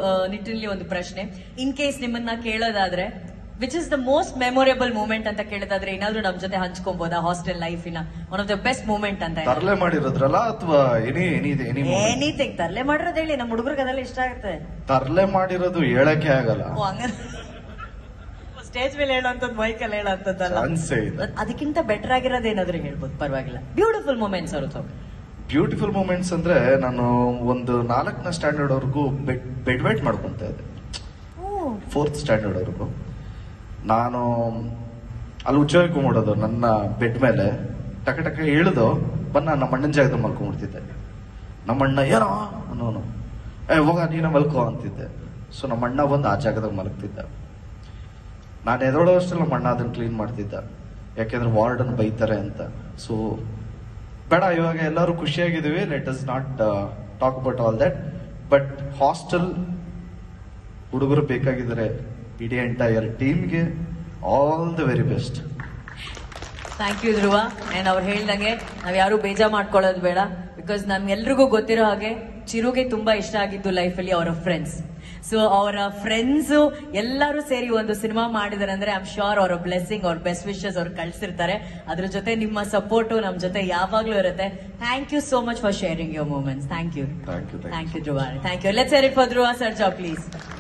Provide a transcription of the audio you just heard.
ನಿಟ್ಟಿನಲ್ಲಿ ಒಂದು ಪ್ರಶ್ನೆ ಇನ್ ಕೇಸ್ ನಿಮ್ಮನ್ನ ಕೇಳೋದಾದ್ರೆ which is the most memorable moment ಅಂತ ಕೇಳೋದಾದ್ರೆ ಏನಾದ್ರು ನಮ್ ಜೊತೆ ಹಂಚ್ಕೊಬೋದಾ ಹಾಸ್ಟೆಲ್ ಲೈಫಿನ one of the best moment ಅಂತ ತರಲೆ ಮಾಡಿರೋದ್ರಲ್ಲ ಅಥವಾ ಎನಿ ಎನಿ ಎನಿ ಎನಿಥಿಂಗ್ ತರ್ಲೆ ಮಾಡಿರೋದು ಹೇಳಿ ನಮ್ಮ ಹುಡುಗರಿಗೆ ಅದೆಲ್ಲ ಇಷ್ಟ ಆಗುತ್ತೆ ತರಲೆ ಮಾಡಿರೋದು ಹೇಳಕ್ಕೆ ಆಗಲ್ಲ ಓ ಹಂಗ ಸ್ಟೇಜ್ ಮೇಲೆ ಹೇಳೋಂಥದ್ದು ಮೈಕಲ್ಲಿ ಹೇಳೋಂಥದ್ದಲ್ಲ ಚಾನ್ಸೇ ಇಲ್ಲ ಅದಕ್ಕಿಂತ ಬೆಟರ್ ಆಗಿರೋದು ಏನಾದ್ರು ಹೇಳ್ಬೋದು ಪರವಾಗಿಲ್ಲ ಬ್ಯೂಟಿಫುಲ್ ಮೂಮೆಂಟ್ಸ್ ಅವ್ರದ್ದು ಬ್ಯೂಟಿಫುಲ್ ಮೂಮೆಂಟ್ಸ್ ಅಂದ್ರೆ ನಾನು ಒಂದು ನಾಲ್ಕನೇ ಸ್ಟ್ಯಾಂಡರ್ಡ್ ವರ್ಗೂ ಬೆಡ್ ಬೆಡ್ ವೇಟ್ ಮಾಡ್ಕೊಂತ ಇದ್ದೆ ಫೋರ್ತ್ ಸ್ಟ್ಯಾಂಡರ್ಡ್ ವರ್ಗೂ ನಾನು ಅಲ್ಲಿ ಉಜ್ಜೋಗಕ್ಕೆ ಮಾಡೋದು ನನ್ನ ಬೆಡ್ ಮೇಲೆ ಟಕ ಟಕ ಇಳಿದು ಬನ್ನ ನಮ್ಮ ಅಣ್ಣನ ಜಾಗದಲ್ಲಿ ಮಲ್ಕೊಂಡ್ಬಿಡ್ತಿದ್ದೆ ನಮ್ಮ ಅಣ್ಣ ಏನೋ ಅನ್ನೋನು ಏ ಹೋಗ ನೀನ ಮಲ್ಕೋ ಅಂತಿದ್ದೆ ಸೊ ನಮ್ಮ ಅಣ್ಣ ಬಂದು ಆ ಜಾಗದಾಗ ಮಲಗ್ತಿದ್ದ ನಾನು ಎದೊಳೋ ಅಷ್ಟೆಲ್ಲ ನಮ್ಮ ಅಣ್ಣ ಅದನ್ನ ಕ್ಲೀನ್ ಮಾಡ್ತಿದ್ದ ಯಾಕೆಂದ್ರೆ ವಾರ್ಡನ್ ಬೈತಾರೆ ಅಂತ ಸೊ ಬೇಡ ಇವಾಗ ಎಲ್ಲರೂ ಖುಷಿಯಾಗಿದ್ದೀವಿ let is not talk about all that but hostel ಹುಡುಗರು ಬೇಕಾಗಿದ್ದಾರೆ ಇಡೀ ಎಂಟೈರ್ ಟೀಮ್ಗೆ all the very best thank you Dhruva and ಅವ್ರು ಹೇಳ್ದಂಗೆ ನಾವ್ ಯಾರು ಬೇಜಾರ್ ಮಾಡ್ಕೊಳ್ಳೋದು ಬೇಡ ಬಿಕಾಸ್ ನಮ್ಗೆಲ್ರಿಗೂ ಗೊತ್ತಿರೋ ಹಾಗೆ ಚಿರುಗೆ ತುಂಬಾ ಇಷ್ಟ ಆಗಿದ್ದು ಲೈಫಲ್ಲಿ ಅವರ ಫ್ರೆಂಡ್ಸ್ ಸೊ ಅವರ ಫ್ರೆಂಡ್ಸ್ ಎಲ್ಲರೂ ಸೇರಿ ಒಂದು ಸಿನಿಮಾ ಮಾಡಿದಾರೆ ಅಂದ್ರೆ ಐ ಆಮ್ ಶೋರ್ ಅವರ ಬ್ಲೆಸ್ಸಿಂಗ್ ಅವ್ರ ಬೆಸ್ಟ್ ವಿಶಸ್ ಅವ್ರು ಕಳ್ಸಿರ್ತಾರೆ ಅದ್ರ ಜೊತೆ ನಿಮ್ಮ ಸಪೋರ್ಟು ನಮ್ ಜೊತೆ ಯಾವಾಗ್ಲೂ ಇರುತ್ತೆ thank you so much for sharing your moments thank you Thank you, thank you. Thank you Dhruva thank you let's it for Dhruva Sarja please